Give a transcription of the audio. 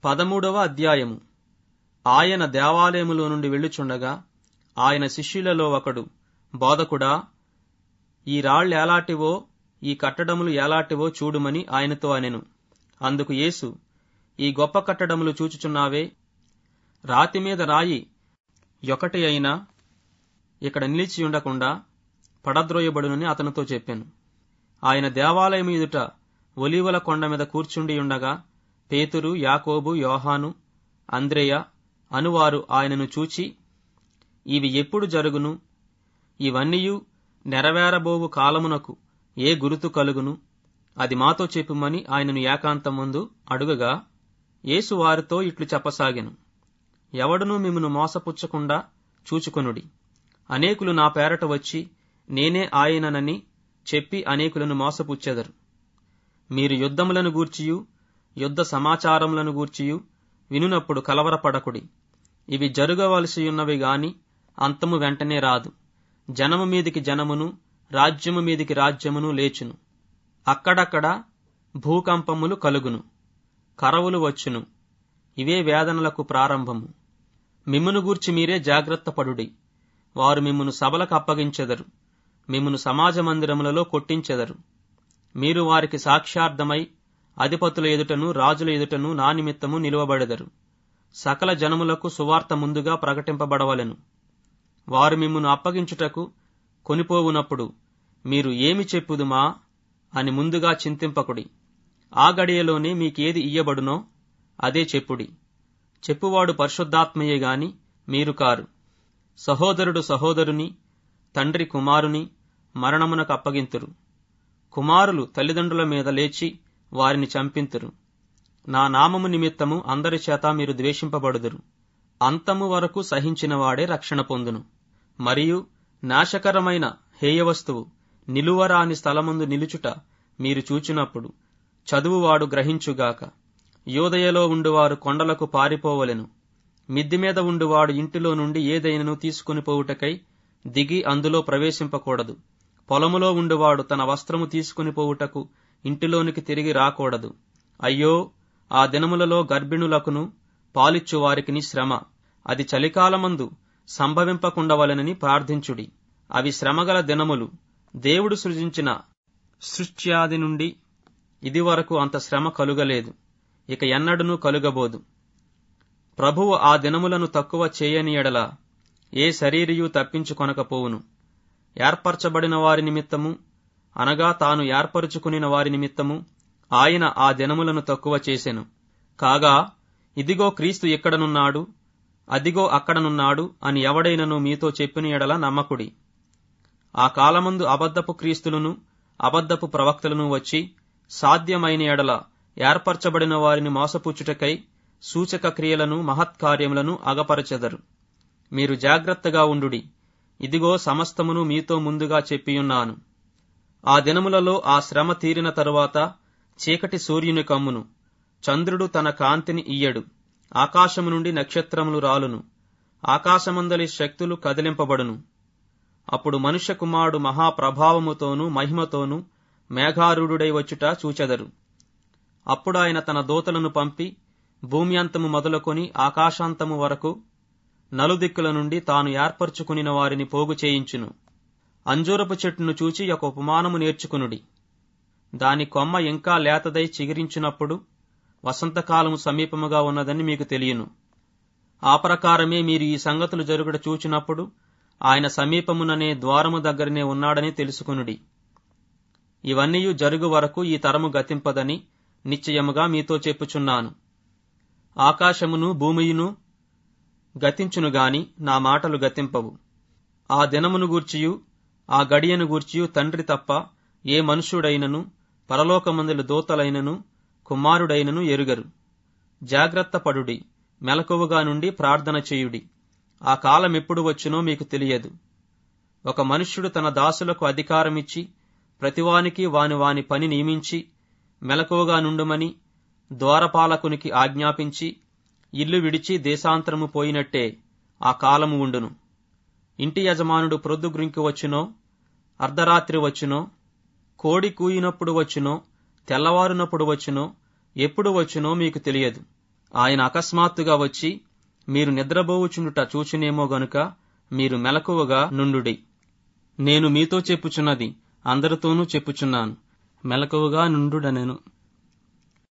పదమూడవ అధ్యాయము ఆయన దేవాలయములో నుండి వెళ్ళుచుండగా ఆయన శిష్యులలో ఒకడు బోధకుడా ఈ రాళ్ళు ఎలాంటివో ఈ కట్టడములు ఎలాంటివో చూడుమని ఆయనతో అనెను అందుకు యేసు ఈ గొప్ప కట్టడములు చూచుచున్నావే రాతి మీద రాయి ఒకటి అయినా ఇక్కడ నిలిచి ఉండకుండా పడద్రోయబడునని అతనితో చెప్పాను ఆయన దేవాలయం ఎదుట ఒలీవల కొండ మీద కూర్చుండి ఉండగా పేతురు యాకోబు యోహాను అంద్రేయ అనువారు ఆయనను చూచి ఇవి ఎప్పుడు జరుగును ఇవన్నీయు నెరవేరబోవు కాలమునకు ఏ గురుతు కలుగును అది మాతో చెప్పుమని ఆయనను ఏకాంతం ముందు అడుగగా యేసు వారితో ఇట్లు చెప్పసాగెను ఎవడునూ మిమ్మను మోసపుచ్చకుండా చూచుకొనుడి అనేకులు నా పేరట వచ్చి నేనే ఆయననని చెప్పి అనేకులను మోసపుచ్చెదరు మీరు యుద్ధములను గూర్చియు యుద్ధ సమాచారములను గూర్చియు వినునప్పుడు కలవరపడకుడి ఇవి జరగవలసియున్నవి గాని అంతము వెంటనే రాదు జనము మీదికి జనమును రాజ్యము మీదికి రాజ్యమును లేచును అక్కడక్కడ భూకంపములు కలుగును కరవులు వచ్చును ఇవే వేదనలకు ప్రారంభము మిమ్మును గూర్చి మీరే జాగ్రత్త పడుడి వారు మిమ్మును సభలకు అప్పగించెదరు మిమ్మును సమాజ మందిరములలో కొట్టించెదరు మీరు వారికి సాక్ష్యార్థమై అధిపతుల ఎదుటను రాజుల ఎదుటను నా నిమిత్తము నిలువబడెదరు సకల జనములకు సువార్త ముందుగా ప్రకటింపబడవలెను వారు మిమ్మును అప్పగించుటకు కొనిపోవునప్పుడు మీరు ఏమి చెప్పుదుమా అని ముందుగా చింతింపకుడి ఆ గడియలోనే మీకేది ఇయ్యబడునో అదే చెప్పుడి చెప్పువాడు పరిశుద్ధాత్మయే గాని మీరు కారు సహోదరుడు సహోదరుని తండ్రి కుమారుని మరణమునకు అప్పగింతురు కుమారులు తల్లిదండ్రుల మీద లేచి వారిని చంపింతురు నా నామము నిమిత్తము అందరి చేత మీరు ద్వేషింపబడుదురు అంతము వరకు సహించిన వాడే రక్షణ పొందును మరియు నాశకరమైన హేయవస్తువు నిలువరాని స్థలముందు నిలుచుట మీరు చూచినప్పుడు చదువువాడు గ్రహించుగాక యోదయలో ఉండువారు కొండలకు పారిపోవలెను మిద్ది మీద ఉండువాడు ఇంటిలో నుండి ఏదైనను తీసుకుని పోవుటకై దిగి అందులో ప్రవేశింపకూడదు పొలములో ఉండువాడు తన వస్త్రము తీసుకుని పోవుటకు ఇంటిలోనికి తిరిగి రాకూడదు అయ్యో ఆ దినములలో గర్భిణులకును పాలిచ్చు వారికిని శ్రమ అది చలికాలమందు సంభవింపకుండవలెనని ప్రార్థించుడి అవి శ్రమగల దినములు దేవుడు సృజించిన సృష్ట్యాది నుండి ఇది వరకు అంత శ్రమ కలుగలేదు ఇక ఎన్నడూనూ కలుగబోదు ప్రభువు ఆ దినములను తక్కువ చేయని ఎడల ఏ శరీరియు తప్పించుకొనకపోవును ఏర్పరచబడిన వారి నిమిత్తము అనగా తాను ఏర్పరుచుకునిన వారి నిమిత్తము ఆయన ఆ దినములను తక్కువ చేసెను కాగా ఇదిగో క్రీస్తు ఇక్కడనున్నాడు అదిగో అక్కడనున్నాడు అని ఎవడైనను మీతో చెప్పిన ఎడల నమ్మకుడి ఆ కాలమందు అబద్ధపు క్రీస్తులను అబద్ధపు ప్రవక్తలను వచ్చి సాధ్యమైన ఎడల ఏర్పరచబడిన వారిని మోసపుచ్చుటకై సూచక క్రియలను మహత్కార్యములను అగపరచెదరు మీరు జాగ్రత్తగా ఉండుడి ఇదిగో సమస్తమును మీతో ముందుగా చెప్పియున్నాను ఆ దినములలో ఆ శ్రమ తీరిన తరువాత చీకటి సూర్యుని కమ్మును చంద్రుడు తన కాంతిని ఇయ్యడు ఆకాశము నుండి నక్షత్రములు రాలును ఆకాశమందలి శక్తులు కదిలింపబడును అప్పుడు మనుష్య కుమారుడు మహాప్రభావముతోనూ మహిమతోనూ మేఘారూఢుడై వచ్చుట చూచెదరు అప్పుడు ఆయన తన దూతలను పంపి భూమి అంతము మొదలుకొని ఆకాశాంతము వరకు నలుదిక్కుల నుండి తాను ఏర్పరచుకునిన వారిని పోగు చేయించును అంజూరపు చెట్టును చూచి ఒక ఉపమానము నేర్చుకునుడి దాని కొమ్మ ఇంకా లేతదై చిగిరించినప్పుడు వసంతకాలము సమీపముగా ఉన్నదని మీకు తెలియను ఆ ప్రకారమే మీరు ఈ సంగతులు జరుగుట చూచినప్పుడు ఆయన సమీపముననే ద్వారము దగ్గరనే ఉన్నాడని తెలుసుకునుడి ఇవన్నీ జరుగు వరకు ఈ తరము గతింపదని నిశ్చయముగా మీతో చెప్పుచున్నాను ఆకాశమును భూమియును గతించును గాని నా మాటలు గతింపవు ఆ దినమును గూర్చియు ఆ గడియను గూర్చియు తండ్రి తప్ప ఏ మనుష్యుడైనను పరలోకమందుల దూతలైనను కుమారుడైనను ఎరుగరు జాగ్రత్త పడుడి మెలకువగా నుండి ప్రార్థన చేయుడి ఆ కాలం ఎప్పుడు వచ్చునో మీకు తెలియదు ఒక మనుష్యుడు తన దాసులకు అధికారమిచ్చి ప్రతివానికి వాని వాని పని నియమించి మెలకువగా నుండుమని ద్వారపాలకునికి ఆజ్ఞాపించి ఇల్లు విడిచి దేశాంతరము పోయినట్టే ఆ కాలము ఉండును ఇంటి యజమానుడు ప్రొద్దుగ్రింకి వచ్చునో అర్ధరాత్రి వచ్చునో కోడి కూయినప్పుడు వచ్చునో తెల్లవారునప్పుడు వచ్చునో ఎప్పుడు వచ్చునో మీకు తెలియదు ఆయన అకస్మాత్తుగా వచ్చి మీరు నిద్రబోవుచుండుట చూచునేమో గనుక మీరు మెలకువగా నుండుడి నేను మీతో చెప్పుచున్నది అందరితోనూ చెప్పుచున్నాను మెలకువగా నుండుడనెను